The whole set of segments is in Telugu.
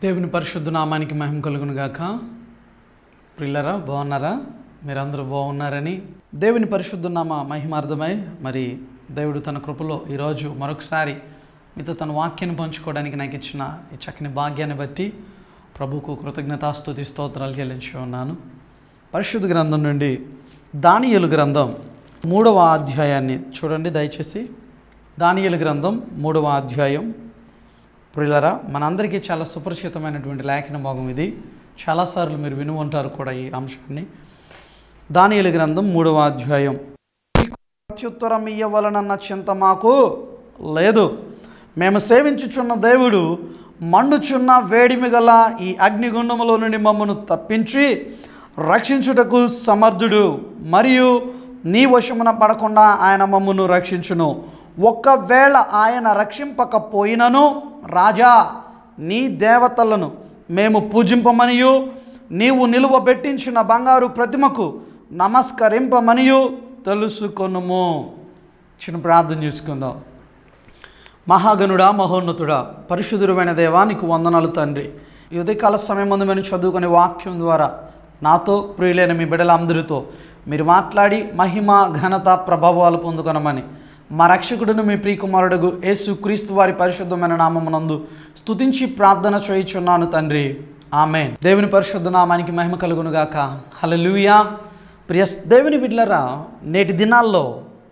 దేవుని పరిశుద్ధ నామానికి మహిమ కలుగును గాక ప్రిల్లరా బాగున్నారా మీరందరూ బాగున్నారని దేవుని పరిశుద్ధ నామ మహిమార్థమై మరి దేవుడు తన కృపలో ఈరోజు మరొకసారి మీతో తన వాక్యాన్ని పంచుకోవడానికి నాకు ఇచ్చిన ఈ చక్కని భాగ్యాన్ని బట్టి ప్రభుకు కృతజ్ఞతాస్తుతి స్తోత్రాలు చెల్లించి ఉన్నాను పరిశుద్ధ గ్రంథం నుండి దానియలు గ్రంథం మూడవ అధ్యాయాన్ని చూడండి దయచేసి దానియలు గ్రంథం మూడవ అధ్యాయం ప్రియులరా మనందరికీ చాలా సుపరిచితమైనటువంటి లేఖన భాగం ఇది చాలాసార్లు మీరు విని ఉంటారు కూడా ఈ అంశాన్ని దానియలు గ్రంథం మూడవ అధ్యాయం మీకు ప్రత్యుత్తరం ఇయ్యవలనన్న చింత మాకు లేదు మేము సేవించుచున్న దేవుడు మండుచున్న వేడిమి గల ఈ అగ్నిగుండములో నుండి మమ్మను తప్పించి రక్షించుటకు సమర్థుడు మరియు నీ వశమున పడకుండా ఆయన మమ్మను రక్షించును ఒక్కవేళ ఆయన రక్షింపకపోయినను రాజా నీ దేవతలను మేము పూజింపమనియు నీవు నిలువ పెట్టించిన బంగారు ప్రతిమకు నమస్కరింపమనియు తెలుసుకొనుము చిన్న ప్రార్థన చేసుకుందాం మహాగణుడా మహోన్నతుడా పరిశుద్ధుడమైన దేవా నీకు వందనాలు తండ్రి ఈ ఉదయకాల సమయం ముందు మేము చదువుకునే వాక్యం ద్వారా నాతో ప్రియులైన మీ బిడ్డలందరితో మీరు మాట్లాడి మహిమ ఘనత ప్రభావాలు పొందుకొనమని మా రక్షకుడును మీ ప్రియకుమారుడుగు యేసు క్రీస్తు వారి పరిశుద్ధమైన నామమునందు స్తుతించి ప్రార్థన చేయుచున్నాను తండ్రి ఆమె దేవుని పరిశుద్ధ నామానికి మహిమ కలుగునుగాక హల్లెలూయా ప్రియ దేవుని బిడ్డలరా నేటి దినాల్లో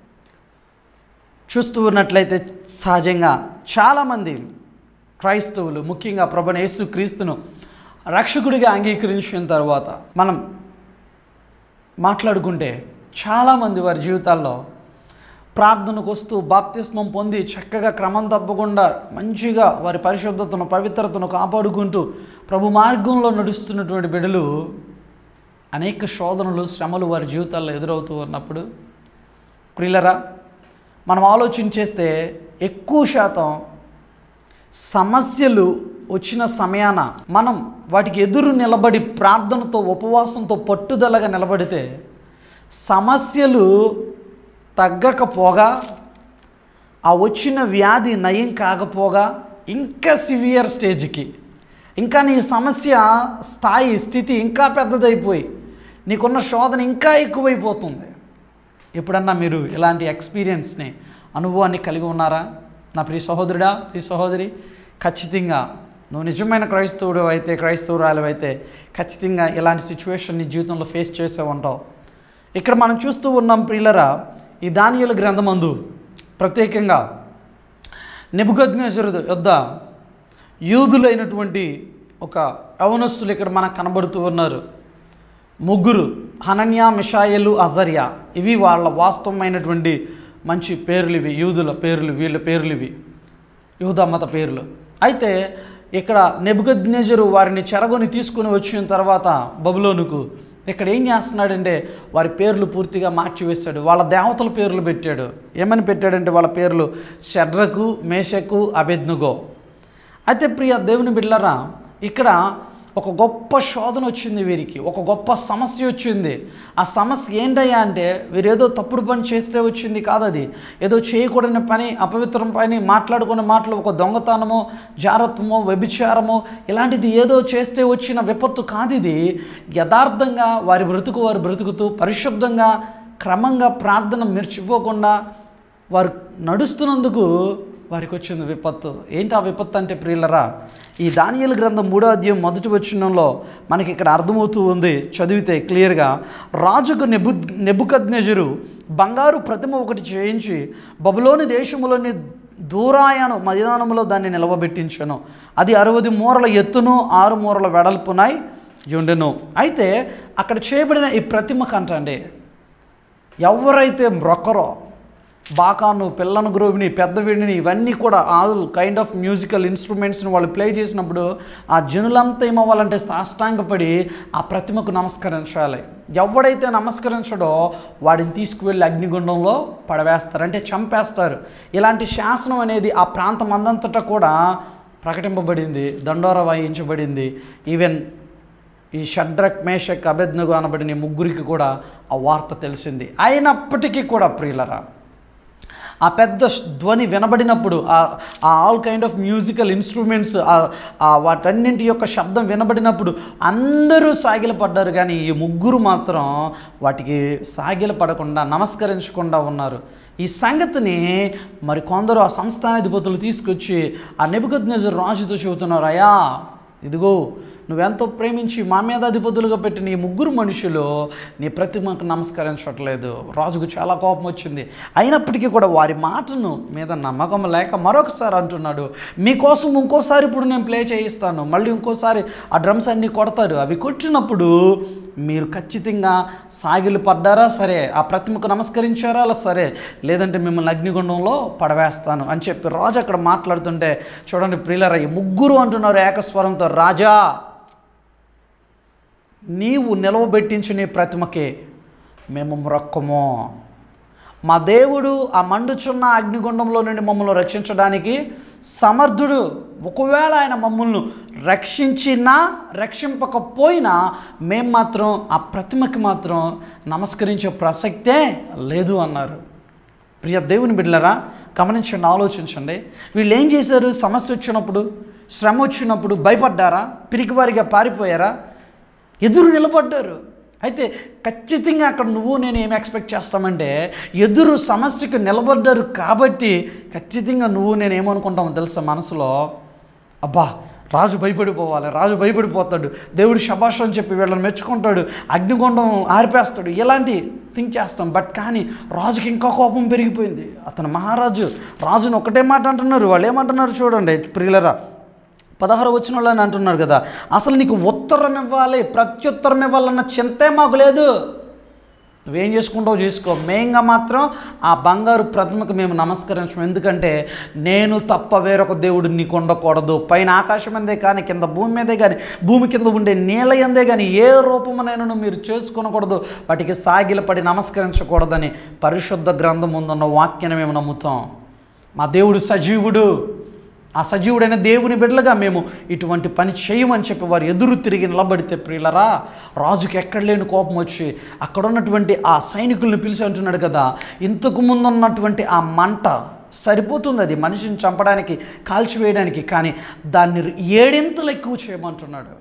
చూస్తూ ఉన్నట్లయితే సహజంగా చాలామంది క్రైస్తవులు ముఖ్యంగా ప్రభుని యేసు క్రీస్తును రక్షకుడిగా అంగీకరించిన తర్వాత మనం మాట్లాడుకుంటే చాలామంది వారి జీవితాల్లో ప్రార్థనకు వస్తూ బాప్తిస్మం పొంది చక్కగా క్రమం తప్పకుండా మంచిగా వారి పరిశుద్ధతను పవిత్రతను కాపాడుకుంటూ ప్రభు మార్గంలో నడుస్తున్నటువంటి బిడ్డలు అనేక శోధనలు శ్రమలు వారి జీవితాల్లో ఎదురవుతూ ఉన్నప్పుడు ప్రియులరా మనం ఆలోచన చేస్తే ఎక్కువ శాతం సమస్యలు వచ్చిన సమయాన మనం వాటికి ఎదురు నిలబడి ప్రార్థనతో ఉపవాసంతో పట్టుదలగా నిలబడితే సమస్యలు తగ్గకపోగా ఆ వచ్చిన వ్యాధి నయం కాకపోగా ఇంకా సివియర్ స్టేజ్కి ఇంకా నీ సమస్య స్థాయి స్థితి ఇంకా పెద్దదైపోయి నీకున్న శోధన ఇంకా ఎక్కువైపోతుంది ఎప్పుడన్నా మీరు ఇలాంటి ఎక్స్పీరియన్స్ని అనుభవాన్ని కలిగి ఉన్నారా నా ప్రియ సహోదరుడా ప్రియ సహోదరి ఖచ్చితంగా నువ్వు నిజమైన క్రైస్తవుడు అయితే క్రైస్తవురాలు అయితే ఖచ్చితంగా ఇలాంటి సిచ్యువేషన్ నీ జీవితంలో ఫేస్ చేసే ఉంటావు ఇక్కడ మనం చూస్తూ ఉన్నాం ప్రియులరా ఈ దానియుల గ్రంథమందు ప్రత్యేకంగా నెబుగజ్ఞేశ్వరు యొద్ద యూదులైనటువంటి ఒక యవనస్తులు ఇక్కడ మనకు కనబడుతూ ఉన్నారు ముగ్గురు హనన్యా మిషాయలు అజర్యా ఇవి వాళ్ళ వాస్తవమైనటువంటి మంచి పేర్లు ఇవి యూదుల పేర్లు వీళ్ళ పేర్లు ఇవి యూదా మత పేర్లు అయితే ఇక్కడ నెబుగజ్ఞజరు వారిని చెరగొని తీసుకుని వచ్చిన తర్వాత బబులోనుకు ఇక్కడ ఏం చేస్తున్నాడంటే వారి పేర్లు పూర్తిగా మార్చివేశాడు వాళ్ళ దేవతల పేర్లు పెట్టాడు ఏమని పెట్టాడంటే వాళ్ళ పేర్లు షడ్రకు మేషకు అబెద్నుగో అయితే ప్రియ దేవుని బిడ్డలరా ఇక్కడ ఒక గొప్ప శోధన వచ్చింది వీరికి ఒక గొప్ప సమస్య వచ్చింది ఆ సమస్య ఏంటయ్యా అంటే వీరేదో తప్పుడు పని చేస్తే వచ్చింది కాదు అది ఏదో చేయకూడని పని అపవిత్రం పని మాట్లాడుకునే మాటలు ఒక దొంగతనమో జారత్వమో వ్యభిచారమో ఇలాంటిది ఏదో చేస్తే వచ్చిన విపత్తు కాదు ఇది యథార్థంగా వారి బ్రతుకు వారు బ్రతుకుతూ పరిశుద్ధంగా క్రమంగా ప్రార్థన మిర్చిపోకుండా వారు నడుస్తున్నందుకు వారికి వచ్చింది విపత్తు ఏంటి ఆ విపత్తు అంటే ప్రియులరా ఈ దానియలు గ్రంథం మూడో అధ్యాయం మొదటి వచ్చినంలో మనకి ఇక్కడ అర్థమవుతూ ఉంది చదివితే క్లియర్గా రాజుకు నెబు నెబుకద్నెజరు బంగారు ప్రతిమ ఒకటి చేయించి బబులోని దేశములోని దూరాయను మైదానంలో దాన్ని నిలవబెట్టించాను అది అరవది మూరల ఎత్తును ఆరు మూరల వెడల్పునై ఉండెను అయితే అక్కడ చేయబడిన ఈ ప్రతిమ కంటండి ఎవరైతే మ్రొక్కరో బాకాను పిల్లను గ్రోవిని పెద్ద వీడిని ఇవన్నీ కూడా ఆల్ కైండ్ ఆఫ్ మ్యూజికల్ ఇన్స్ట్రుమెంట్స్ని వాళ్ళు ప్లే చేసినప్పుడు ఆ జనులంతా ఏమవ్వాలంటే సాష్టాంగపడి ఆ ప్రతిమకు నమస్కరించాలి ఎవడైతే నమస్కరించడో వాడిని తీసుకువెళ్ళి అగ్నిగుండంలో పడవేస్తారు అంటే చంపేస్తారు ఇలాంటి శాసనం అనేది ఆ ప్రాంతం అందంతటా కూడా ప్రకటింపబడింది దండోర వాయించబడింది ఈవెన్ ఈ షడ్రక్ మేషక్ అభెజ్ఞగు అనబడిన ఈ ముగ్గురికి కూడా ఆ వార్త తెలిసింది అయినప్పటికీ కూడా ప్రియులరా ఆ పెద్ద sh- ధ్వని వినబడినప్పుడు ఆ ఆ all kind of musical instruments ఆ వాటన్నింటి యొక్క శబ్దం వినబడినప్పుడు అందరూ సాగిలపడ్డారు కానీ ఈ ముగ్గురు మాత్రం వాటికి సాగిలపడకుండా నమస్కరించకుండా ఉన్నారు ఈ సంగతిని మరి కొందరు ఆ సంస్థానాధిపతులు తీసుకొచ్చి ఆ నెబుకద్నెజర్ రాజుతో చెబుతున్నారు అయ్యా ఇదిగో నువ్వెంతో ప్రేమించి మా మీద అధిపతులుగా పెట్టిన ఈ ముగ్గురు మనుషులు నీ ప్రతిమకు నమస్కరించట్లేదు రాజుకు చాలా కోపం వచ్చింది అయినప్పటికీ కూడా వారి మాటను మీద నమ్మకం లేక మరొకసారి అంటున్నాడు మీకోసం ఇంకోసారి ఇప్పుడు నేను ప్లే చేయిస్తాను మళ్ళీ ఇంకోసారి ఆ డ్రమ్స్ అన్నీ కొడతారు అవి కొట్టినప్పుడు మీరు ఖచ్చితంగా సాగిలు పడ్డారా సరే ఆ ప్రతిమకు నమస్కరించారా అలా సరే లేదంటే మిమ్మల్ని అగ్నిగుండంలో పడవేస్తాను అని చెప్పి రాజు అక్కడ మాట్లాడుతుంటే చూడండి ప్రియులరా ఈ ముగ్గురు అంటున్నారు ఏకస్వరంతో రాజా నీవు నిలవబెట్టించిన ఈ ప్రతిమకే మేము మ్రొక్కము మా దేవుడు ఆ మండుచున్న అగ్నిగుండంలో నుండి మమ్మల్ని రక్షించడానికి సమర్థుడు ఒకవేళ ఆయన మమ్మల్ని రక్షించినా రక్షింపకపోయినా మేం మాత్రం ఆ ప్రతిమకి మాత్రం నమస్కరించే ప్రసక్తే లేదు అన్నారు ప్రియ దేవుని బిడ్డలరా గమనించండి ఆలోచించండి వీళ్ళు ఏం చేశారు సమస్య వచ్చినప్పుడు శ్రమ వచ్చినప్పుడు భయపడ్డారా పిరికివారిగా పారిపోయారా ఎదురు నిలబడ్డారు అయితే ఖచ్చితంగా అక్కడ నువ్వు నేను ఏం ఎక్స్పెక్ట్ చేస్తామంటే ఎదురు సమస్యకు నిలబడ్డారు కాబట్టి ఖచ్చితంగా నువ్వు నేను ఏమనుకుంటామో తెలుసా మనసులో అబ్బా రాజు భయపడిపోవాలి రాజు భయపడిపోతాడు దేవుడు శబాష్ అని చెప్పి వీళ్ళని మెచ్చుకుంటాడు అగ్నిగుండం ఆరిపేస్తాడు ఇలాంటి థింక్ చేస్తాం బట్ కానీ రాజుకి ఇంకా కోపం పెరిగిపోయింది అతను మహారాజు రాజుని ఒకటే మాట అంటున్నారు వాళ్ళు ఏమంటున్నారు చూడండి ప్రియులరా పదహారు వచ్చిన వాళ్ళని అంటున్నారు కదా అసలు నీకు ఉత్తరం ఇవ్వాలి ప్రత్యుత్తరం ఇవ్వాలన్న చింతే మాకు లేదు నువ్వేం చేసుకుంటావు చేసుకో మేంగా మాత్రం ఆ బంగారు ప్రతిమకు మేము నమస్కరించం ఎందుకంటే నేను తప్ప వేరొక దేవుడు నీకు ఉండకూడదు పైన ఆకాశం అందే కానీ కింద భూమి మీదే కానీ భూమి కింద ఉండే నీళ్ళ ఎందే కానీ ఏ రూపమునైనా మీరు చేసుకొనకూడదు వాటికి సాగిలపడి నమస్కరించకూడదని పరిశుద్ధ గ్రంథం ముందున్న వాక్యాన్ని మేము నమ్ముతాం మా దేవుడు సజీవుడు ఆ సజీవుడైన దేవుని బిడ్డలుగా మేము ఇటువంటి పని చేయమని చెప్పి వారు ఎదురు తిరిగి నిలబడితే ప్రియులరా రాజుకి ఎక్కడ లేని కోపం వచ్చి అక్కడ ఉన్నటువంటి ఆ సైనికుల్ని పిలిచి అంటున్నాడు కదా ఇంతకు ముందు ఉన్నటువంటి ఆ మంట సరిపోతుంది అది మనిషిని చంపడానికి కాల్చివేయడానికి కానీ దాన్ని ఏడింతలు ఎక్కువ చేయమంటున్నాడు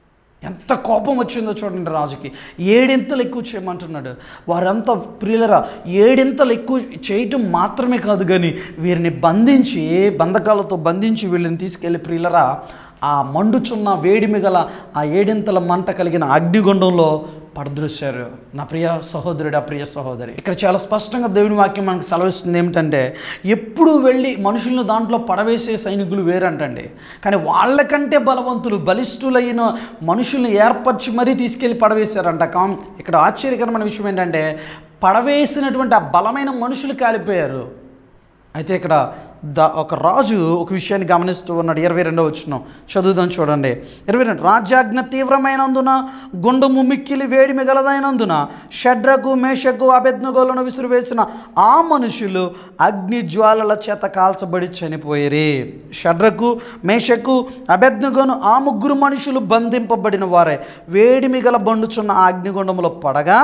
ఎంత కోపం వచ్చిందో చూడండి రాజుకి ఏడింతలు ఎక్కువ చేయమంటున్నాడు వారంతా ప్రియులరా ఏడింతలు ఎక్కువ చేయటం మాత్రమే కాదు కానీ వీరిని బంధించి బంధకాలతో బంధించి వీళ్ళని తీసుకెళ్ళి ప్రియులరా ఆ మండుచున్న వేడిమి గల ఆ ఏడింతల మంట కలిగిన అగ్నిగుండంలో పడద్రోశారు నా ప్రియ సహోదరుడు ఆ ప్రియ సహోదరి ఇక్కడ చాలా స్పష్టంగా దేవుని వాక్యం మనకు సెలవిస్తుంది ఏమిటంటే ఎప్పుడు వెళ్ళి మనుషులను దాంట్లో పడవేసే సైనికులు వేరంటండి కానీ వాళ్ళకంటే బలవంతులు బలిష్ఠులైన మనుషుల్ని ఏర్పరిచి మరీ తీసుకెళ్ళి పడవేశారంట కామ్ ఇక్కడ ఆశ్చర్యకరమైన విషయం ఏంటంటే పడవేసినటువంటి ఆ బలమైన మనుషులు కాలిపోయారు అయితే ఇక్కడ ద ఒక రాజు ఒక విషయాన్ని గమనిస్తూ ఉన్నాడు ఇరవై రెండో వచ్చిన చదువుదాం చూడండి ఇరవై రెండు రాజ్యాజ్ఞ తీవ్రమైనందున గుండము మిక్కిలి వేడి మిగలదైనందున షడ్రకు మేషకు అభెజ్ఞగోలను విసిరివేసిన ఆ మనుషులు అగ్ని జ్వాలల చేత కాల్చబడి చనిపోయిరి షడ్రకు మేషకు అభెజ్ఞగోను ఆ ముగ్గురు మనుషులు బంధింపబడిన వారే వేడి మిగల బండుచున్న ఆ అగ్నిగుండములో పడగా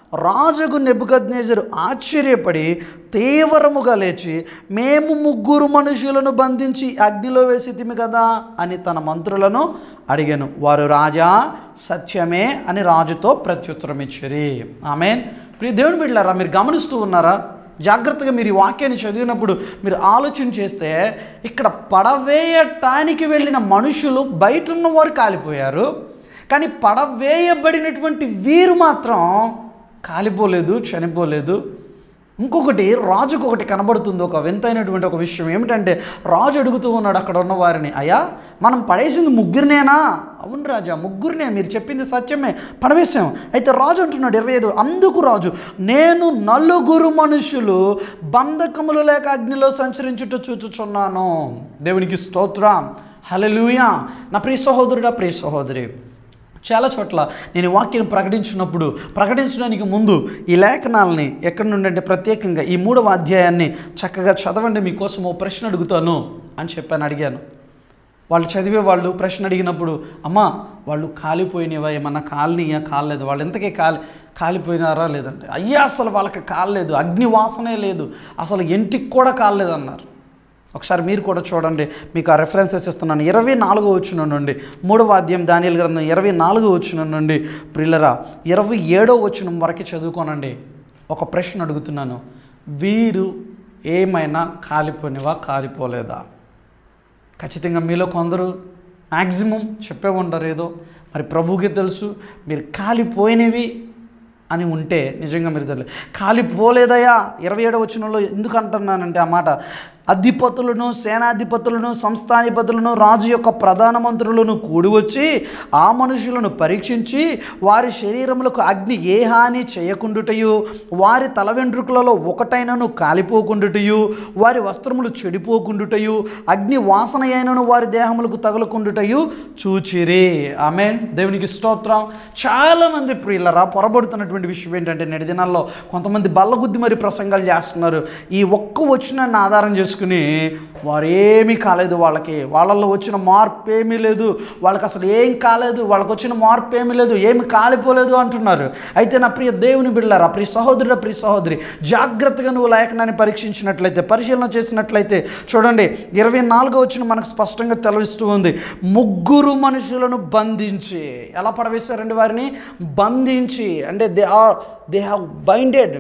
రాజుకు నెబుకద్నేజరు ఆశ్చర్యపడి తీవ్రముగా లేచి మేము ముగ్గురు మనుషులను బంధించి అగ్నిలో వేసితిమి కదా అని తన మంత్రులను అడిగాను వారు రాజా సత్యమే అని రాజుతో ప్రత్యుత్తరం ఇచ్చిరి ఆమె ప్రియ దేవుని బిడ్డలారా మీరు గమనిస్తూ ఉన్నారా జాగ్రత్తగా మీరు ఈ వాక్యాన్ని చదివినప్పుడు మీరు ఆలోచన చేస్తే ఇక్కడ పడవేయటానికి వెళ్ళిన మనుషులు బయట ఉన్నవారు కాలిపోయారు కానీ పడవేయబడినటువంటి వీరు మాత్రం కాలిపోలేదు చనిపోలేదు ఇంకొకటి రాజుకు ఒకటి కనబడుతుంది ఒక వింతైనటువంటి ఒక విషయం ఏమిటంటే రాజు అడుగుతూ ఉన్నాడు అక్కడ ఉన్న వారిని అయ్యా మనం పడేసింది ముగ్గురినేనా అవును రాజా ముగ్గురినే మీరు చెప్పింది సత్యమే పడవేశాం అయితే రాజు అంటున్నాడు ఇరవై ఐదు అందుకు రాజు నేను నలుగురు మనుషులు బంధకములు లేక అగ్నిలో సంచరించుట చూచుచున్నాను దేవునికి స్తోత్రం హలలుయా నా ప్రియ సహోదరుడా ప్రియ సహోదరి చాలా చోట్ల నేను ఈ వాక్యం ప్రకటించినప్పుడు ప్రకటించడానికి ముందు ఈ లేఖనాలని ఎక్కడి నుండి అంటే ప్రత్యేకంగా ఈ మూడవ అధ్యాయాన్ని చక్కగా చదవండి మీకోసం ఓ ప్రశ్న అడుగుతాను అని చెప్పాను అడిగాను వాళ్ళు చదివే వాళ్ళు ప్రశ్న అడిగినప్పుడు అమ్మా వాళ్ళు కాలిపోయినవా ఏమన్నా కాలనీయా కాలేదు వాళ్ళు ఎంతకే కాలి కాలిపోయినారా లేదంటే అయ్యా అసలు వాళ్ళకి కాలేదు అగ్ని వాసనే లేదు అసలు ఎంటికి కూడా కాలేదన్నారు ఒకసారి మీరు కూడా చూడండి మీకు ఆ రెఫరెన్సెస్ ఇస్తున్నాను ఇరవై నాలుగో వచ్చిన నుండి మూడవ అధ్యాయం దానియల్ గ్రంథం ఇరవై నాలుగో వచ్చిన నుండి ప్రిల్లరా ఇరవై ఏడో వచ్చిన వరకు చదువుకోనండి ఒక ప్రశ్న అడుగుతున్నాను వీరు ఏమైనా కాలిపోయినవా కాలిపోలేదా ఖచ్చితంగా మీలో కొందరు మ్యాక్సిమం చెప్పే ఉంటారు ఏదో మరి ప్రభువుకి తెలుసు మీరు కాలిపోయినవి అని ఉంటే నిజంగా మీరు తెలియదు కాలిపోలేదయా ఇరవై ఏడవ వచనంలో ఎందుకు అంటున్నానంటే ఆ మాట అధిపతులను సేనాధిపతులను సంస్థాధిపతులను రాజు యొక్క ప్రధాన మంత్రులను కూడి వచ్చి ఆ మనుషులను పరీక్షించి వారి శరీరములకు అగ్ని ఏ హాని చేయకుండుటయు వారి తల వెంట్రుకలలో ఒకటైనను కాలిపోకుండుటయు వారి వస్త్రములు చెడిపోకుండుటయు అగ్ని వాసన అయినను వారి దేహములకు తగులకుండుటయు చూచిరి ఆమె దేవునికి స్తోత్రం చాలామంది ప్రియులరా పొరబడుతున్నటువంటి విషయం ఏంటంటే నేటి దినాల్లో కొంతమంది బల్లగుద్ది మరి ప్రసంగాలు చేస్తున్నారు ఈ ఒక్క వచ్చినాన్ని ఆధారం చేసుకుని వారు ఏమీ కాలేదు వాళ్ళకి వాళ్ళల్లో వచ్చిన మార్పు ఏమీ లేదు వాళ్ళకి అసలు ఏం కాలేదు వాళ్ళకి వచ్చిన మార్పు ఏమీ లేదు ఏమి కాలిపోలేదు అంటున్నారు అయితే నా ప్రియ దేవుని బిడ్డలారా ప్రియ సహోదరుడు ప్రియ సహోదరి జాగ్రత్తగా నువ్వు లేఖనాన్ని పరీక్షించినట్లయితే పరిశీలన చేసినట్లయితే చూడండి ఇరవై నాలుగో వచ్చిన మనకు స్పష్టంగా తెలవిస్తూ ఉంది ముగ్గురు మనుషులను బంధించి ఎలా పడవేశారండి వారిని బంధించి అంటే they are they have binded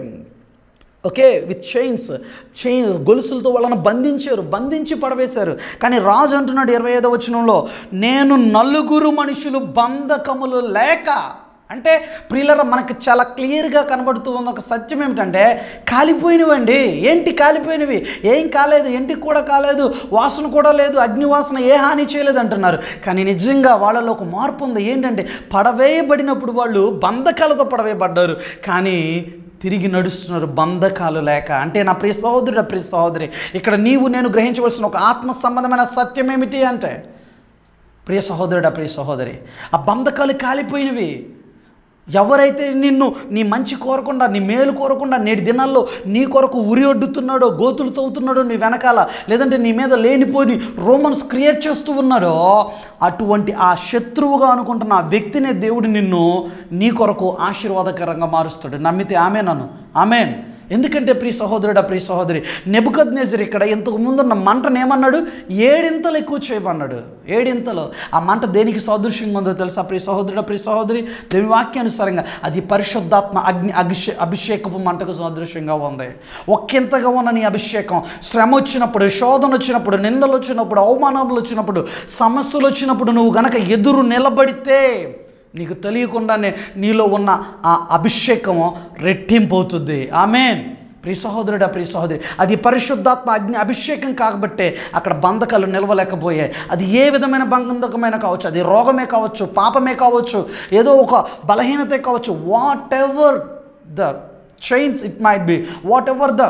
okay with chains chain గొలుసులతో వాళ్ళని బంధించారు బంధించి పడవేశారు కానీ రాజు అంటున్నాడు ఇరవై ఐదో వచనంలో నేను నలుగురు మనుషులు బంధకములు లేక అంటే ప్రియులర మనకి చాలా క్లియర్గా కనబడుతూ ఉన్న ఒక సత్యం ఏమిటంటే కాలిపోయినవండి ఏంటి కాలిపోయినవి ఏం కాలేదు ఏంటికి కూడా కాలేదు వాసన కూడా లేదు అగ్ని వాసన ఏ హాని చేయలేదు అంటున్నారు కానీ నిజంగా వాళ్ళలో ఒక మార్పు ఉంది ఏంటంటే పడవేయబడినప్పుడు వాళ్ళు బంధకాలతో పడవేయబడ్డారు కానీ తిరిగి నడుస్తున్నారు బంధకాలు లేక అంటే నా ప్రియ సహోదరుడు ప్రియ సహోదరి ఇక్కడ నీవు నేను గ్రహించవలసిన ఒక ఆత్మ సంబంధమైన సత్యం ఏమిటి అంటే ప్రియ సహోదరుడా ప్రియ సహోదరి ఆ బంధకాలు కాలిపోయినవి ఎవరైతే నిన్ను నీ మంచి కోరకుండా నీ మేలు కోరకుండా నేటి దినాల్లో నీ కొరకు ఉరి ఒడ్డుతున్నాడో గోతులు తవ్వుతున్నాడో నీ వెనకాల లేదంటే నీ మీద లేనిపోని రోమన్స్ క్రియేట్ చేస్తూ ఉన్నాడో అటువంటి ఆ శత్రువుగా అనుకుంటున్న ఆ వ్యక్తినే దేవుడు నిన్ను నీ కొరకు ఆశీర్వాదకరంగా మారుస్తాడు నమ్మితే ఆమె నన్ను ఆమెన్ ఎందుకంటే ప్రియ సహోదరుడా ప్రియ సహోదరి నెబుకద్ ఇక్కడ ఇంతకు ముందున్న మంటను ఏమన్నాడు ఏడింతలు ఎక్కువ చేయమన్నాడు ఏడింతలు ఆ మంట దేనికి సాదృశ్యంగా ఉందో తెలుసా ప్రియ సహోదరుడా ప్రియ సహోదరి దేని వాక్యానుసారంగా అది పరిశుద్ధాత్మ అగ్ని అభిషే అభిషేకపు మంటకు సాదృశ్యంగా ఉంది ఒక్కింతగా ఉన్న నీ అభిషేకం శ్రమ వచ్చినప్పుడు శోధన వచ్చినప్పుడు నిందలు వచ్చినప్పుడు అవమానాలు వచ్చినప్పుడు సమస్యలు వచ్చినప్పుడు నువ్వు గనక ఎదురు నిలబడితే నీకు తెలియకుండానే నీలో ఉన్న ఆ అభిషేకము రెట్టింపవుతుంది ఆమెన్ ప్రియ సహోదరుడా ప్రియ సహోదరి అది పరిశుద్ధాత్మ అగ్ని అభిషేకం కాబట్టే అక్కడ బంధకాలు నిలవలేకపోయాయి అది ఏ విధమైన బంధకమైన కావచ్చు అది రోగమే కావచ్చు పాపమే కావచ్చు ఏదో ఒక బలహీనతే కావచ్చు whatever the chains it might be whatever the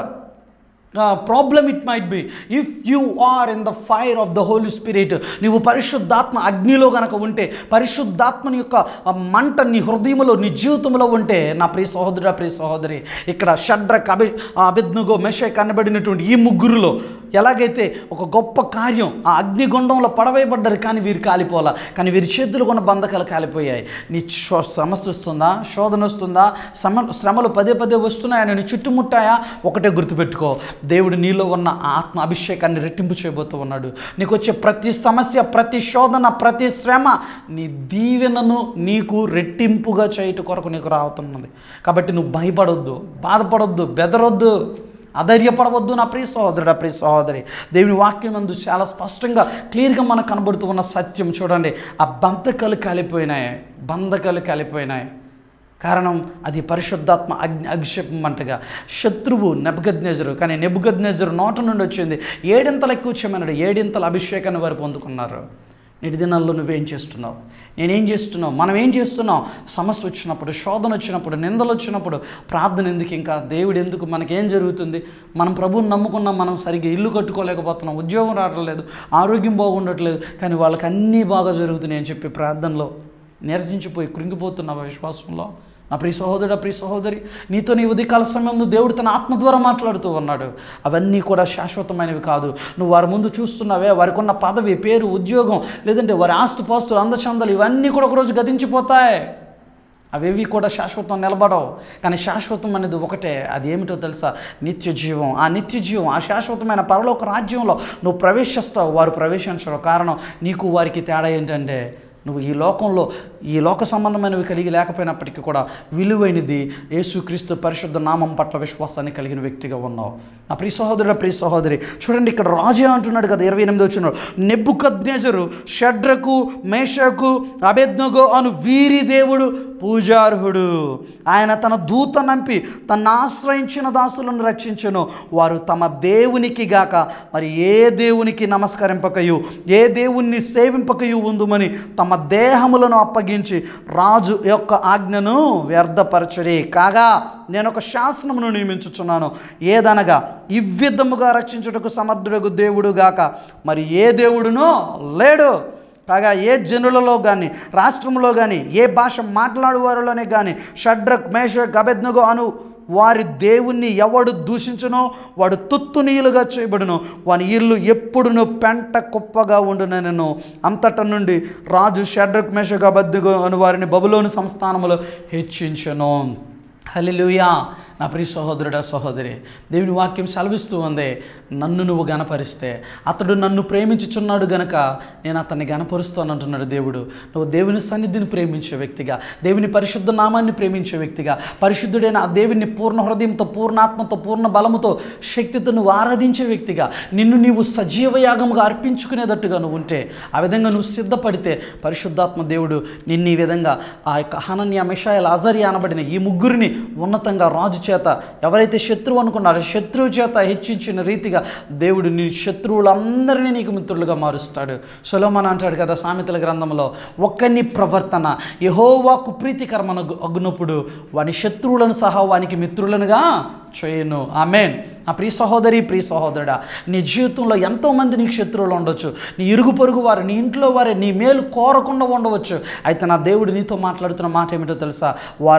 problem it might be if you are in the fire of the Holy Spirit నీవు పరిశుద్ధాత్మ అగ్నిలో గనక ఉంటే పరిశుద్ధాత్మని యొక్క ఆ మంట నీ హృదయంలో నీ జీవితంలో ఉంటే నా ప్రియ సహోదరుడు ప్రియ సహోదరి ఇక్కడ షడ్రక్ అభి అభిజ్ఞగో మెషే కనబడినటువంటి ఈ ముగ్గురులో ఎలాగైతే ఒక గొప్ప కార్యం ఆ అగ్నిగుండంలో పడవేయబడ్డారు కానీ వీరు కాలిపోలా కానీ వీరి చేతులు కొన్న బంధకాలు కాలిపోయాయి నీ శో- సమస్య వస్తుందా శోధన వస్తుందా సమ శ్రమలు పదే పదే వస్తున్నాయని నీ చుట్టుముట్టాయా ఒకటే గుర్తుపెట్టుకో దేవుడు నీలో ఉన్న ఆ ఆత్మ అభిషేకాన్ని రెట్టింపు చేయబోతూ ఉన్నాడు నీకు వచ్చే ప్రతి సమస్య ప్రతి శోధన ప్రతి శ్రమ నీ దీవెనను నీకు రెట్టింపుగా చేయట కొరకు నీకు రావుతున్నది కాబట్టి నువ్వు భయపడొద్దు బాధపడొద్దు బెదరొద్దు అధైర్యపడవద్దు నా ప్రియ సహోదరుడు ప్రియ సహోదరి దేవుని వాక్యం నందు చాలా స్పష్టంగా క్లియర్గా మనకు కనబడుతూ ఉన్న సత్యం చూడండి ఆ బంధకాలు కాలిపోయినాయి బంధకాలు కాలిపోయినాయి కారణం అది పరిశుద్ధాత్మ అగ్ని అభిషేకం అంటగా శత్రువు నెబుగద్నెజరు కానీ నెబుగద్నెజరు నోట నుండి వచ్చింది ఏడింతలు ఎక్కువ చేయమన్నాడు ఏడింతల అభిషేకాన్ని వారు పొందుకున్నారు నేటి దినాల్లో నువ్వేం చేస్తున్నావు నేనేం చేస్తున్నావు మనం ఏం చేస్తున్నాం సమస్య వచ్చినప్పుడు శోధన వచ్చినప్పుడు నిందలు వచ్చినప్పుడు ప్రార్థన ఎందుకు ఇంకా దేవుడు ఎందుకు మనకేం జరుగుతుంది మనం ప్రభువుని నమ్ముకున్నాం మనం సరిగ్గా ఇల్లు కట్టుకోలేకపోతున్నాం ఉద్యోగం రావట్లేదు ఆరోగ్యం బాగుండట్లేదు కానీ వాళ్ళకి అన్నీ బాగా జరుగుతున్నాయి అని చెప్పి ప్రార్థనలో నిరసించిపోయి కృంగిపోతున్నావా విశ్వాసంలో నా ప్రియ సహోదరుడు ప్రియ సహోదరి నీతో నీ ఉదయకాల సమయంలో దేవుడు తన ఆత్మ ద్వారా మాట్లాడుతూ ఉన్నాడు అవన్నీ కూడా శాశ్వతమైనవి కాదు నువ్వు వారి ముందు చూస్తున్నావే వారికి ఉన్న పదవి పేరు ఉద్యోగం లేదంటే వారి ఆస్తుపాస్తులు అందచందలు ఇవన్నీ కూడా ఒకరోజు గతించిపోతాయి అవేవి కూడా శాశ్వతం నిలబడవు కానీ శాశ్వతం అనేది ఒకటే అది ఏమిటో తెలుసా నిత్య జీవం ఆ నిత్య జీవం ఆ శాశ్వతమైన పరలోక రాజ్యంలో నువ్వు ప్రవేశిస్తావు వారు ప్రవేశించరు కారణం నీకు వారికి తేడా ఏంటంటే నువ్వు ఈ లోకంలో ఈ లోక సంబంధమైనవి కలిగి లేకపోయినప్పటికీ కూడా విలువైనది యేసుక్రీస్తు పరిశుద్ధ నామం పట్ల విశ్వాసాన్ని కలిగిన వ్యక్తిగా ఉన్నావు నా ప్రియ సహోదరుడు ప్రియ సహోదరి చూడండి ఇక్కడ రాజే అంటున్నాడు కదా ఇరవై ఎనిమిది వచ్చినాడు నెబ్బుకద్నేజరు షడ్రకు మేషకు అబెద్నగో అను వీరి దేవుడు పూజార్హుడు ఆయన తన దూత నంపి తన ఆశ్రయించిన దాసులను రక్షించను వారు తమ దేవునికి గాక మరి ఏ దేవునికి నమస్కరింపకయు ఏ దేవుణ్ణి సేవింపకయు ఉందుమని తమ దేహములను అప్పగించి రాజు యొక్క ఆజ్ఞను వ్యర్థపరచరి కాగా నేను ఒక శాసనమును నియమించుచున్నాను ఏదనగా ఇవ్విధముగా రక్షించుటకు సమర్థుడకు దేవుడు గాక మరి ఏ దేవుడునో లేడు కాగా ఏ జనులలో కానీ రాష్ట్రంలో కానీ ఏ భాష మాట్లాడేవారిలోనే కానీ షడ్రక్ మేషక్ అబెద్నగో అను వారి దేవుణ్ణి ఎవడు దూషించునో వాడు తుత్తునీయులుగా చేయబడును వాని ఇల్లు ఎప్పుడును పెంట కుప్పగా ఉండునను అంతట నుండి రాజు షడ్రక్ మేషక్ అబద్దుగో అను వారిని బబులోని సంస్థానములో హెచ్చించను హల్లెలూయా నా ప్రియ సహోదరుడా సహోదరి దేవుని వాక్యం సెలవిస్తూ ఉంది నన్ను నువ్వు గనపరిస్తే అతడు నన్ను ప్రేమించుచున్నాడు గనక నేను అతన్ని గనపరుస్తాను అంటున్నాడు దేవుడు నువ్వు దేవుని సన్నిధిని ప్రేమించే వ్యక్తిగా దేవుని పరిశుద్ధ నామాన్ని ప్రేమించే వ్యక్తిగా పరిశుద్ధుడైన ఆ దేవుని పూర్ణ హృదయంతో పూర్ణాత్మతో పూర్ణ బలముతో శక్తితో నువ్వు ఆరాధించే వ్యక్తిగా నిన్ను నీవు సజీవ యాగముగా అర్పించుకునేటట్టుగా నువ్వు ఉంటే ఆ విధంగా నువ్వు సిద్ధపడితే పరిశుద్ధాత్మ దేవుడు నిన్ను ఈ విధంగా ఆ యొక్క హనన్య మిషాయల్ అజరి అనబడిన ఈ ముగ్గురిని ఉన్నతంగా రాజు చేత ఎవరైతే శత్రువు అనుకున్నారో శత్రువు చేత హెచ్చించిన రీతిగా దేవుడు నీ శత్రువులందరినీ నీకు మిత్రులుగా మారుస్తాడు సులోమన్ అంటాడు కదా సామెతల గ్రంథంలో ఒక్కని ప్రవర్తన యహోవాకు ప్రీతికరమన అగ్నప్పుడు వాని శత్రువులను సహా వానికి మిత్రులనుగా చేయను ఆమెన్ నా ప్రియ సహోదరి ప్రియ సహోదరుడా నీ జీవితంలో ఎంతోమంది నీకు శత్రువులు ఉండొచ్చు నీ ఇరుగు పొరుగు వారు నీ ఇంట్లో వారే నీ మేలు కోరకుండా ఉండవచ్చు అయితే నా దేవుడు నీతో మాట్లాడుతున్న మాట ఏమిటో తెలుసా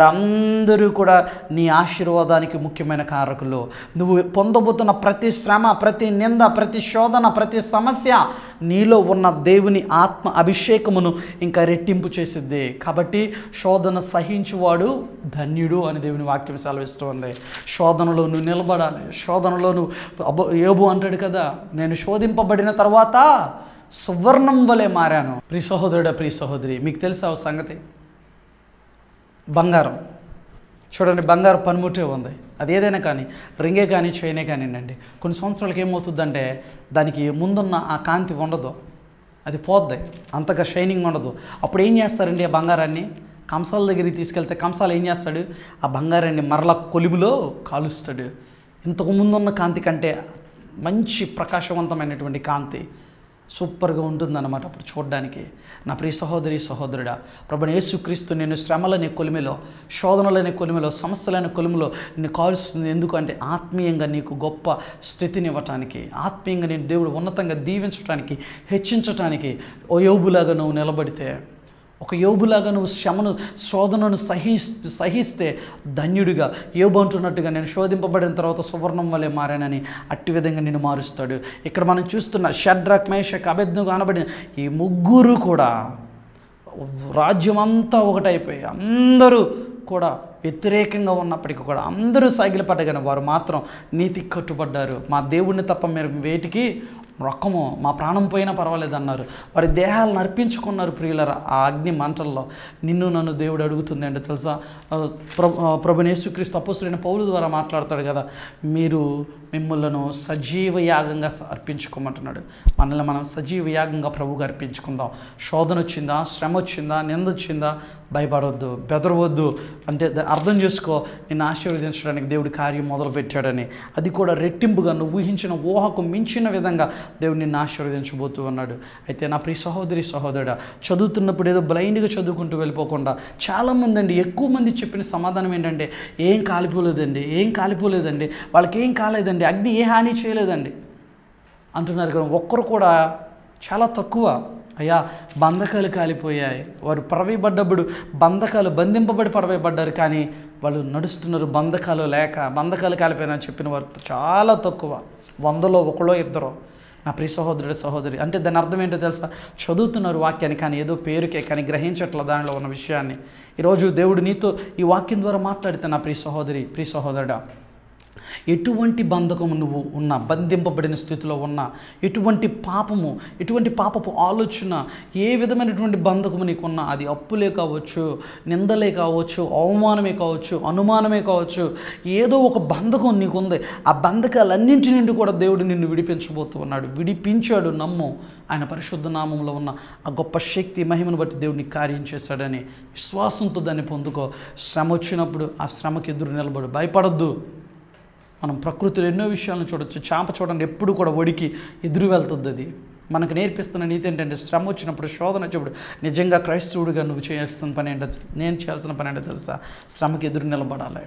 వారందరూ కూడా నీ ఆశీర్వాదానికి ముఖ్యమైన కారకులు నువ్వు పొందబోతున్న ప్రతి శ్రమ ప్రతి నింద ప్రతి శోధన ప్రతి సమస్య నీలో ఉన్న దేవుని ఆత్మ అభిషేకమును ఇంకా రెట్టింపు చేసిద్ది కాబట్టి శోధన సహించువాడు ధన్యుడు అని దేవుని వాక్యం సెలవిస్తుంది శోధనలో నువ్వు నిలబడాలి శోధనలో నువ్వు అబ్బో ఏబు అంటాడు కదా నేను శోధింపబడిన తర్వాత సువర్ణం వలె మారాను ప్రియ సహోదరుడా ప్రియ సహోదరి మీకు తెలుసా ఓ సంగతి బంగారం చూడండి బంగారు పనిముట్టే ఉంది అది ఏదైనా కానీ రింగే కానీ చైనే కానివ్వండి కొన్ని సంవత్సరాలకి ఏమవుతుందంటే దానికి ముందున్న ఆ కాంతి ఉండదు అది పోద్ది అంతగా షైనింగ్ ఉండదు అప్పుడు ఏం చేస్తారండి ఆ బంగారాన్ని కంసాల దగ్గరికి తీసుకెళ్తే కంసాలు ఏం చేస్తాడు ఆ బంగారాన్ని మరలా కొలిమిలో కాలుస్తాడు ఇంతకు ముందున్న కాంతి కంటే మంచి ప్రకాశవంతమైనటువంటి కాంతి సూపర్గా ఉంటుందన్నమాట అప్పుడు చూడడానికి నా ప్రియ సహోదరి సహోదరుడా ప్రభుని యేసుక్రీస్తు నేను శ్రమలనే కొలిమిలో శోధనలనే కొలిమిలో సమస్యలనే కొలిమిలో నిన్ను కాల్స్తుంది ఎందుకంటే ఆత్మీయంగా నీకు గొప్ప స్థితిని ఇవ్వటానికి ఆత్మీయంగా నేను దేవుడు ఉన్నతంగా దీవించడానికి హెచ్చించటానికి ఓ యోబులాగా నువ్వు నిలబడితే ఒక యోబులాగా నువ్వు శ్రమను శోధనను సహి సహిస్తే ధన్యుడిగా యోబు అంటున్నట్టుగా నేను శోధింపబడిన తర్వాత సువర్ణం వలె మారానని అట్టి విధంగా నేను మారుస్తాడు ఇక్కడ మనం చూస్తున్న షడ్రక్ మేషక్ అభెజ్ఞ అనబడిన ఈ ముగ్గురు కూడా రాజ్యం అంతా ఒకటైపోయి అందరూ కూడా వ్యతిరేకంగా ఉన్నప్పటికీ కూడా అందరూ సాగిలపడ్డగానే వారు మాత్రం నీతికి కట్టుబడ్డారు మా దేవుణ్ణి తప్ప మీరు వేటికి రొక్కము మా ప్రాణం పోయినా పర్వాలేదు అన్నారు వారి దేహాలను అర్పించుకున్నారు ప్రియులర ఆ అగ్ని మంటల్లో నిన్ను నన్ను దేవుడు అడుగుతుంది అంటే తెలుసా ఆ, ప్రభు ఆ, ప్రభుని యేసుక్రీస్తు అపోసులైన పౌలు ద్వారా మాట్లాడతాడు కదా మీరు మిమ్మల్ని సజీవ యాగంగా స- అర్పించుకోమంటున్నాడు మనల్ని మనం సజీవ యాగంగా ప్రభువుగా అర్పించుకుందాం శోధన వచ్చిందా శ్రమ వచ్చిందా నింద వచ్చిందా భయపడవద్దు బెదరవద్దు అంటే ద- అర్థం చేసుకో నిన్ను ఆశీర్వదించడానికి దేవుడి కార్యం మొదలు పెట్టాడని అది కూడా రెట్టింపుగా నువ్వు ఊహించిన ఊహకు మించిన విధంగా దేవుడు నిన్ను ఆశీర్వదించబోతూ ఉన్నాడు అయితే నా ప్రియ సహోదరి సహోదరుడా చదువుతున్నప్పుడు ఏదో బ్లైండ్గా చదువుకుంటూ వెళ్ళిపోకుండా చాలామంది అండి ఎక్కువ మంది చెప్పిన సమాధానం ఏంటంటే ఏం కాలిపోలేదండి ఏం కాలిపోలేదండి వాళ్ళకి ఏం కాలేదండి అగ్ని ఏ హాని చేయలేదండి అంటున్నారు కానీ ఒక్కరు కూడా చాలా తక్కువ అయ్యా బంధకాలు కాలిపోయాయి వారు పడవేయబడ్డప్పుడు బంధకాలు బంధింపబడి పడవేయబడ్డారు కానీ వాళ్ళు నడుస్తున్నారు బంధకాలు లేక బంధకాలు కాలిపోయినా చెప్పిన వారు చాలా తక్కువ వందలో ఒకలో ఇద్దరు నా ప్రియ సహోదరుడు సహోదరి అంటే దాని అర్థం ఏంటో తెలుసా చదువుతున్నారు వాక్యాన్ని కానీ ఏదో పేరుకే కానీ గ్రహించట్ల దానిలో ఉన్న విషయాన్ని ఈరోజు దేవుడు నీతో ఈ వాక్యం ద్వారా మాట్లాడితే నా ప్రియ సహోదరి ప్రియ సహోదరుడా ఎటువంటి బంధకము నువ్వు ఉన్నా బంధింపబడిన స్థితిలో ఉన్నా ఎటువంటి పాపము ఎటువంటి పాపపు ఆలోచన ఏ విధమైనటువంటి బంధకము నీకున్నా అది అప్పులే కావచ్చు నిందలే కావచ్చు అవమానమే కావచ్చు అనుమానమే కావచ్చు ఏదో ఒక బంధకం నీకుంది ఆ బంధకాలన్నింటి నుండి కూడా దేవుడు నిన్ను విడిపించబోతూ ఉన్నాడు విడిపించాడు నమ్ము ఆయన పరిశుద్ధ నామంలో ఉన్న ఆ గొప్ప శక్తి మహిమను బట్టి దేవుడిని కార్యం చేశాడని విశ్వాసంతో దాన్ని పొందుకో శ్రమ వచ్చినప్పుడు ఆ శ్రమకి ఎదురు నిలబడు భయపడద్దు మనం ప్రకృతిలో ఎన్నో విషయాలను చూడొచ్చు చాప చూడండి ఎప్పుడు కూడా ఒడికి ఎదురు వెళ్తుంది అది మనకు నేర్పిస్తున్న నీతి ఏంటంటే శ్రమ వచ్చినప్పుడు శోధన వచ్చినప్పుడు నిజంగా క్రైస్తవుడిగా నువ్వు చేయాల్సిన పని ఏంటో నేను చేయాల్సిన పని ఏంటో తెలుసా శ్రమకి ఎదురు నిలబడాలి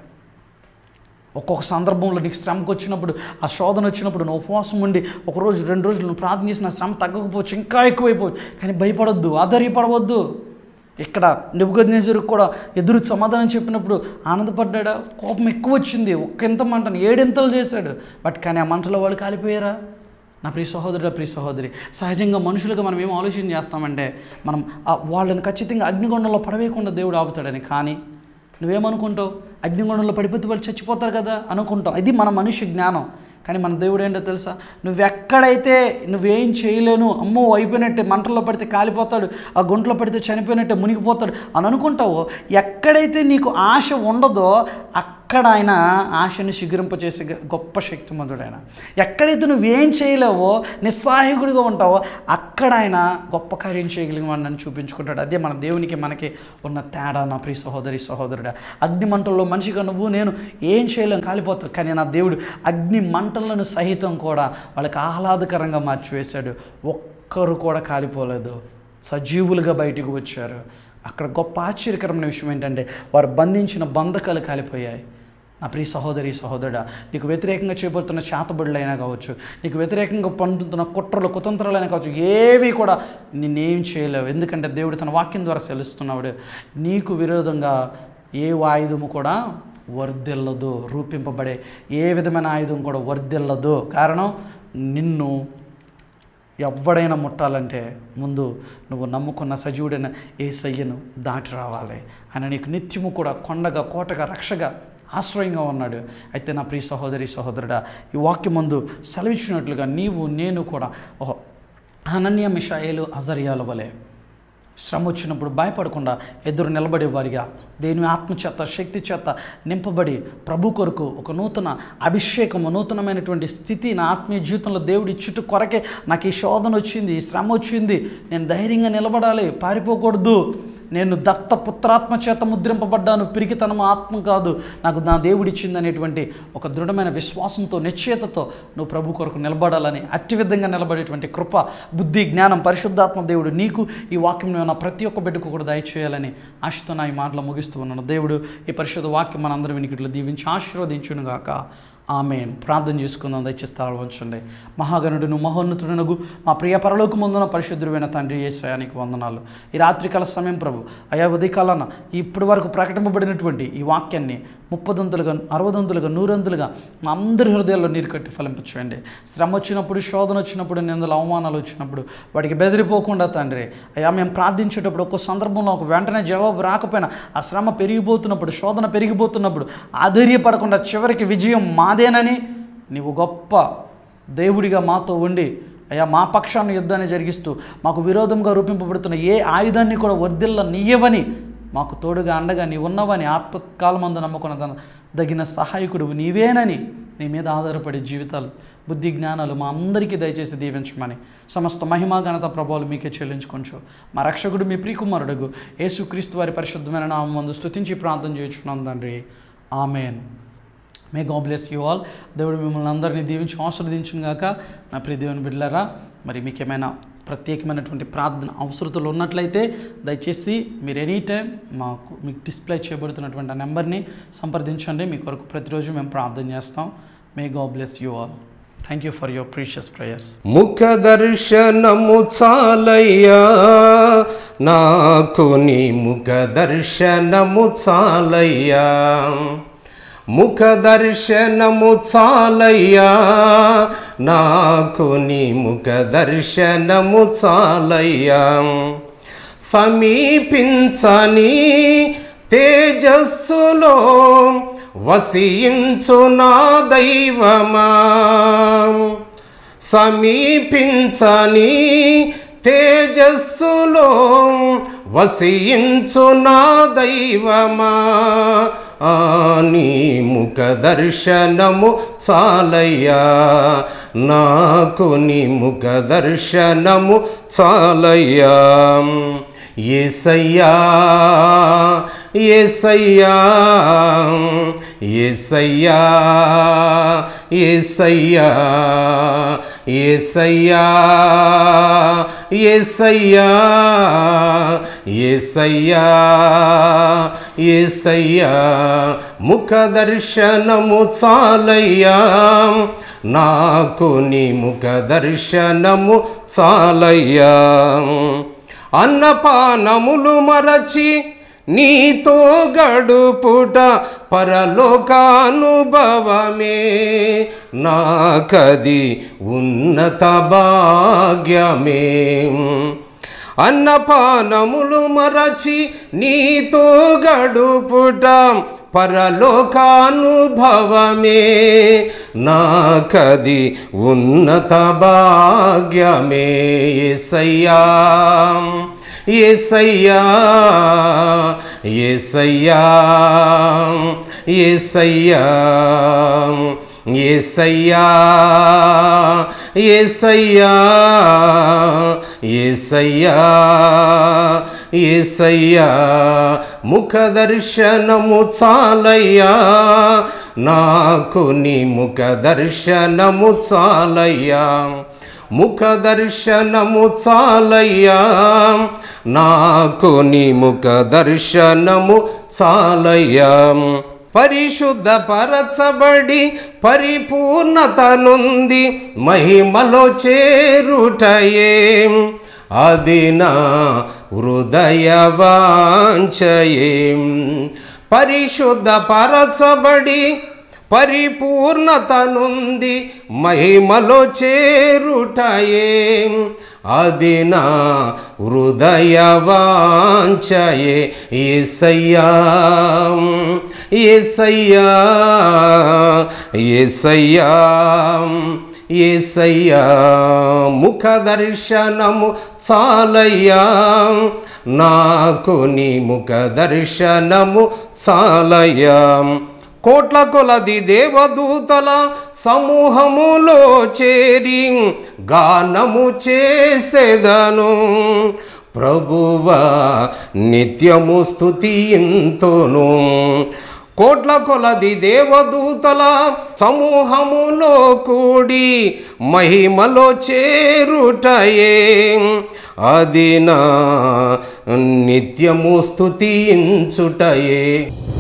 ఒక్కొక్క సందర్భంలో నీకు శ్రమకు వచ్చినప్పుడు ఆ శోధన వచ్చినప్పుడు నువ్వు ఉపవాసం ఉండి ఒక రోజు రెండు రోజులు నువ్వు ప్రార్థన చేసిన శ్రమ తగ్గకపోవచ్చు ఇంకా ఎక్కువైపోవచ్చు కానీ భయపడొద్దు ఆధార్యపడవద్దు ఇక్కడ నిబుగద్నేజరుకు కూడా ఎదురు సమాధానం చెప్పినప్పుడు ఆనందపడ్డా కోపం ఎక్కువ వచ్చింది ఒక్కింత మంటను ఏడింతలు చేశాడు బట్ కానీ ఆ మంటలో వాళ్ళు కాలిపోయారా నా ప్రియ సహోదరుడు ప్రియ సహోదరి సహజంగా మనుషులుగా మనం ఏం ఆలోచన చేస్తామంటే మనం ఆ వాళ్ళని ఖచ్చితంగా అగ్నిగుండంలో పడవేయకుండా దేవుడు ఆపుతాడని కానీ నువ్వేమనుకుంటావు అగ్నిగుండంలో పడిపోతే వాళ్ళు చచ్చిపోతారు కదా అనుకుంటావు ఇది మన మనిషి జ్ఞానం కానీ మన దేవుడు ఏంటో తెలుసా నువ్వెక్కడైతే నువ్వేం చేయలేను అమ్మో అయిపోయినట్టే మంటల్లో పడితే కాలిపోతాడు ఆ గుంటలో పడితే చనిపోయినట్టే మునిగిపోతాడు అని అనుకుంటావో ఎక్కడైతే నీకు ఆశ ఉండదో అక్కడ ఆయన ఆశను శిఖరింపచేసే గ- గొప్ప శక్తిమంతుడు ఆయన ఎక్కడైతే నువ్వేం చేయలేవో నిస్సహాయకుడిగా ఉంటావో అక్కడ ఆయన గొప్ప కార్యం చేయగలిగిన వాడిని నన్ను చూపించుకుంటాడు అదే మన దేవునికి మనకి ఉన్న తేడా నా ప్రియ సహోదరి సహోదరుడా అగ్ని మంటల్లో మనిషిగా నువ్వు నేను ఏం చేయలేం కాలిపోతాడు కానీ నా దేవుడు అగ్ని మంటలను సహితం కూడా వాళ్ళకి ఆహ్లాదకరంగా మార్చివేశాడు ఒక్కరు కూడా కాలిపోలేదు సజీవులుగా బయటికి వచ్చారు అక్కడ గొప్ప ఆశ్చర్యకరమైన విషయం ఏంటంటే వారు బంధించిన బంధకాలు కాలిపోయాయి నా ప్రియ సహోదరి సహోదరుడా నీకు వ్యతిరేకంగా చేయబడుతున్న చేతబడులైనా కావచ్చు నీకు వ్యతిరేకంగా పండుతున్న కుట్రలు కుతంత్రాలైనా కావచ్చు ఏవి కూడా నిన్నేం చేయలేవు ఎందుకంటే దేవుడు తన వాక్యం ద్వారా సెలుస్తున్నాడు నీకు విరోధంగా ఏ ఆయుధము కూడా వర్ధిల్లదు రూపింపబడే ఏ విధమైన ఆయుధం కూడా వర్ధిల్లదు కారణం నిన్ను ఎవడైనా ముట్టాలంటే ముందు నువ్వు నమ్ముకున్న సజీవుడైన ఏసయ్యను దాటి రావాలి ఆయన నీకు నిత్యము కూడా కొండగా కోటగా రక్షగా ఆశ్రయంగా ఉన్నాడు అయితే నా ప్రియ సహోదరి సహోదరుడా ఈ వాక్యం ముందు సెలవిచ్చినట్లుగా నీవు నేను కూడా ఓహో అనన్య మిషాయేలు అజర్యాల వలె శ్రమ వచ్చినప్పుడు భయపడకుండా ఎదురు నిలబడే వారిగా దేని ఆత్మ చేత శక్తి చేత నింపబడి ప్రభు కొరకు ఒక నూతన అభిషేకము నూతనమైనటువంటి స్థితి నా ఆత్మీయ జీవితంలో దేవుడి చుట్టూ కొరకే నాకు ఈ శోధన వచ్చింది ఈ శ్రమ వచ్చింది నేను ధైర్యంగా నిలబడాలి పారిపోకూడదు నేను దత్త పుత్రాత్మ చేత ముద్రింపబడ్డాను పిరికితనము ఆత్మ కాదు నాకు నా దేవుడిచ్చింది అనేటువంటి ఒక దృఢమైన విశ్వాసంతో నిశ్చయతతో నువ్వు ప్రభు కొరకు నిలబడాలని అట్టి విధంగా నిలబడేటువంటి కృప బుద్ధి జ్ఞానం పరిశుద్ధాత్మ దేవుడు నీకు ఈ వాక్యం నా ప్రతి ఒక్క బిడ్డకు కూడా దయచేయాలని ఆశతో నా ఈ మాటలు ముగిస్తూ ఉన్నాను దేవుడు ఈ పరిశుద్ధ వాక్యం మనందరం వినికిట్లో దీవించి ఆశీర్వదించును గాక ఆమెన్ ప్రార్థన చేసుకుందాం దయచేసి స్థలాలు ఉంచండి మహాగణుడును మహోన్నతుడునగు మా ప్రియ పరలోక ముందున పరిశుద్ధుడైన తండ్రి ఏసయానికి వందనాలు ఈ రాత్రికాల సమయం ప్రభు అయా ఉదయకాలన ఇప్పటి వరకు ప్రకటింపబడినటువంటి ఈ వాక్యాన్ని ముప్పదంతులుగా అరవదంతులుగా నూరంతులుగా మా అందరి హృదయాల్లో నీరు కట్టి ఫలింపచేయండి శ్రమ వచ్చినప్పుడు శోధన వచ్చినప్పుడు నిందలు అవమానాలు వచ్చినప్పుడు వాడికి బెదిరిపోకుండా తండ్రి అయ్యా మేము ప్రార్థించేటప్పుడు ఒక్కో సందర్భంలో ఒక వెంటనే జవాబు రాకపోయినా ఆ శ్రమ పెరిగిపోతున్నప్పుడు శోధన పెరిగిపోతున్నప్పుడు ఆధైర్యపడకుండా చివరికి విజయం మాదేనని నీవు గొప్ప దేవుడిగా మాతో ఉండి అయ్యా మా పక్షాన్ని యుద్ధాన్ని జరిగిస్తూ మాకు విరోధంగా రూపింపబడుతున్న ఏ ఆయుధాన్ని కూడా వర్ధిల్ల నీయవని మాకు తోడుగా అండగా నీ ఉన్నవని ఆత్మకాలమందు నమ్ముకున్న తన దగిన సహాయకుడు నీవేనని నీ మీద ఆధారపడే జీవితాలు బుద్ధి జ్ఞానాలు మా అందరికీ దయచేసి దీవించమని సమస్త మహిమా ఘనత ప్రభావాలు మీకే చెల్లించుకొంచు మా రక్షకుడు మీ ప్రియకుమారుడుగు యేసుక్రీస్తు వారి పరిశుద్ధమైన నామం మందు స్తుతించి ప్రార్థన చేయించున్నాం తండ్రి amen may God bless you all దేవుడు మిమ్మల్ని అందరినీ దీవించి ఆశీర్వదించును గాక నా ప్రియ దేవుని బిడ్డలారా మరి మీకు ఏమైనా ప్రత్యేకమైనటువంటి ప్రార్థన అవసరతలు ఉన్నట్లయితే దయచేసి మీరు ఎనీ టైం మాకు మీకు డిస్ప్లే చేయబడుతున్నటువంటి ఆ నెంబర్ని సంప్రదించండి మీ కొరకు ప్రతిరోజు మేము ప్రార్థన చేస్తాం may God bless you all thank you for your precious prayers ముఖ దర్శనము చాలయ్యా నాకు నీ ముఖ దర్శనము చాలయ్యా ముఖ దర్శనము చాలయ్యా నాకు నీ ముఖ దర్శనము చాలయ్యా సమీపించని తేజస్సులో వసించు నా దైవమా సమీపించని తేజస్సులో వసించు నా దైవమా ఆ నీ ముఖ దర్శనము చాలయ్యా నాకు నీ ముఖ దర్శనము చాలయ్యా ఏసయ్యా ఏసయ్యా ఏసయ్యా ఏసయ్యా ఏసయ్యా ఏసయ్యా ఏసయ్యా ఏసయ్యా ముఖ దర్శనము చాలయ్యా నాకు నీ ముఖ దర్శనము చాలయ్యా అన్నపానములు మరచి నీతో గడుపుట పరలోకానుభవమే నాకది ఉన్నత భాగ్యమే అన్నపానములు మరచి నీతో గడుపుట పరలోకానుభవమే నాకది ఉన్నత భాగ్యమే ఎసయ్యా ఏసయ్యా ఏసయ్యా ఏసయ్యా ఏసయ్యా ఏసయ్యా ఏసయ్యా ఏసయ్యా ముఖ దర్శనము చాలయ్యా నాకు నీ ముఖ దర్శనము చాలయ్యా ముఖ దర్శనము చాలయ్యా నాకు నీ ముఖ దర్శనము చాలయ్యా పరిశుద్ధ పరచబడి పరిపూర్ణత నుండి మహిమలో చేరుటయే అది నా హృదయ వాంఛయేం పరిశుద్ధ పరచబడి పరిపూర్ణత నుండి మహిమలో చేరుటయే అది నా హృదయ వాంఛయే ఏసయ్యా ఏసయ్యా ఏసయ్యా ఏసయ్యా ముఖ దర్శనము చాలయ్యా నాకు నీ ముఖ దర్శనము చాలయ్యా కోట్ల కొలది దేవదూతల సమూహములో చేరి గానము చేసేదను ప్రభువా నిత్యము స్తుతింతును కోట్ల కొలది దేవదూతల సమూహములో కూడి మహిమలో చేరుటయే అది నా నిత్యము స్తుతించుటయే